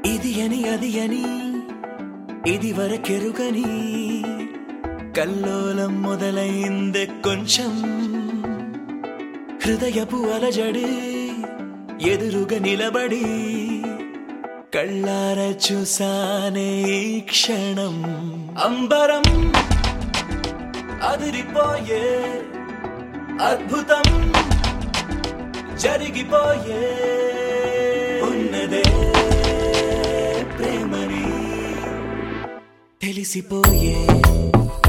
ఇది అని అది అని ఇది వరకెరుగని కల్లోలం మొదలైందే కొంచెం హృదయపు అలజడి ఎదురుగా నిలబడి కళ్ళార చూసానే ఈ క్షణం అంబరం అదిరిపోయే అద్భుతం జరిగిపోయే ఉన్నదే ప్రేమని తెలిసిపోయే